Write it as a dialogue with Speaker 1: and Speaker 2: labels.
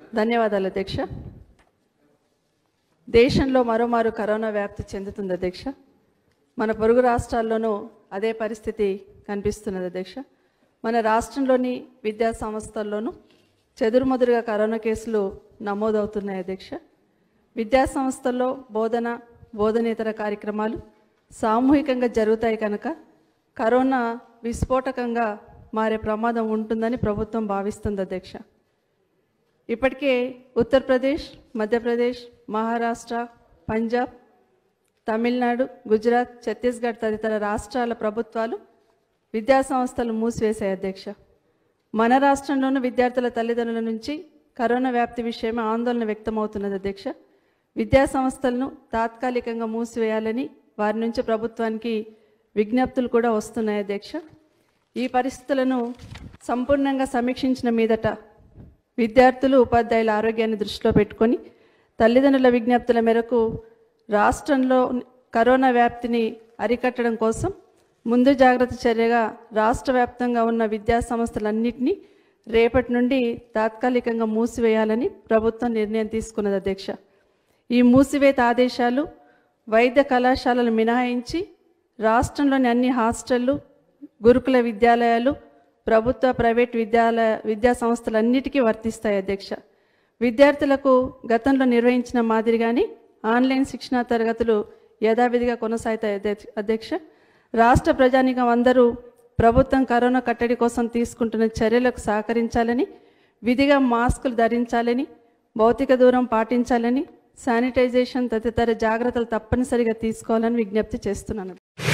Speaker 1: ధన్యవాదాలు అధ్యక్ష దేశంలో మరోమారు కరోనా వ్యాప్తి చెందుతుంది అధ్యక్ష మన పొరుగు రాష్ట్రాల్లోనూ అదే పరిస్థితి కనిపిస్తున్నది అధ్యక్ష మన రాష్ట్రంలోని విద్యా సంస్థల్లోనూ చెదురుమదురుగా కరోనా కేసులు నమోదవుతున్నాయి అధ్యక్ష విద్యా సంస్థల్లో బోధన బోధనేతర కార్యక్రమాలు సామూహికంగా జరుగుతాయి కనుక కరోనా విస్ఫోటకంగా మారే ప్రమాదం ఉంటుందని ప్రభుత్వం భావిస్తుంది అధ్యక్ష ఇప్పటికే ఉత్తరప్రదేశ్ మధ్యప్రదేశ్ మహారాష్ట్ర పంజాబ్ తమిళనాడు గుజరాత్ ఛత్తీస్గఢ్ తదితర రాష్ట్రాల ప్రభుత్వాలు విద్యా సంస్థలు మూసివేశాయి అధ్యక్ష మన రాష్ట్రంలోనూ విద్యార్థుల తల్లిదండ్రుల నుంచి కరోనా వ్యాప్తి విషయమై ఆందోళన వ్యక్తమవుతున్నది అధ్యక్ష విద్యా సంస్థలను తాత్కాలికంగా మూసివేయాలని వారి నుంచి ప్రభుత్వానికి విజ్ఞప్తులు కూడా వస్తున్నాయి అధ్యక్ష ఈ పరిస్థితులను సంపూర్ణంగా సమీక్షించిన మీదట విద్యార్థులు ఉపాధ్యాయుల ఆరోగ్యాన్ని దృష్టిలో పెట్టుకొని తల్లిదండ్రుల విజ్ఞప్తుల మేరకు రాష్ట్రంలో కరోనా వ్యాప్తిని అరికట్టడం కోసం ముందు జాగ్రత్త చర్యగా రాష్ట్ర వ్యాప్తంగా ఉన్న విద్యా సంస్థలన్నింటినీ రేపటి నుండి తాత్కాలికంగా మూసివేయాలని ప్రభుత్వం నిర్ణయం తీసుకున్నది అధ్యక్ష ఈ మూసివేత ఆదేశాలు వైద్య కళాశాలలు మినహాయించి రాష్ట్రంలోని అన్ని హాస్టళ్లు గురుకుల విద్యాలయాలు ప్రభుత్వ ప్రైవేట్ విద్యాలయ విద్యా సంస్థలన్నిటికీ వర్తిస్తాయి అధ్యక్ష విద్యార్థులకు గతంలో నిర్వహించిన మాదిరిగాని ఆన్లైన్ శిక్షణా తరగతులు యథావిధిగా కొనసాగుతాయి అధ్యక్ష- అధ్యక్ష రాష్ట్ర ప్రజానికం అందరూ ప్రభుత్వం కరోనా కట్టడి కోసం తీసుకుంటున్న చర్యలకు సహకరించాలని విధిగా మాస్కులు ధరించాలని భౌతిక దూరం పాటించాలని శానిటైజేషన్ తదితర జాగ్రత్తలు తప్పనిసరిగా తీసుకోవాలని విజ్ఞప్తి చేస్తున్నాను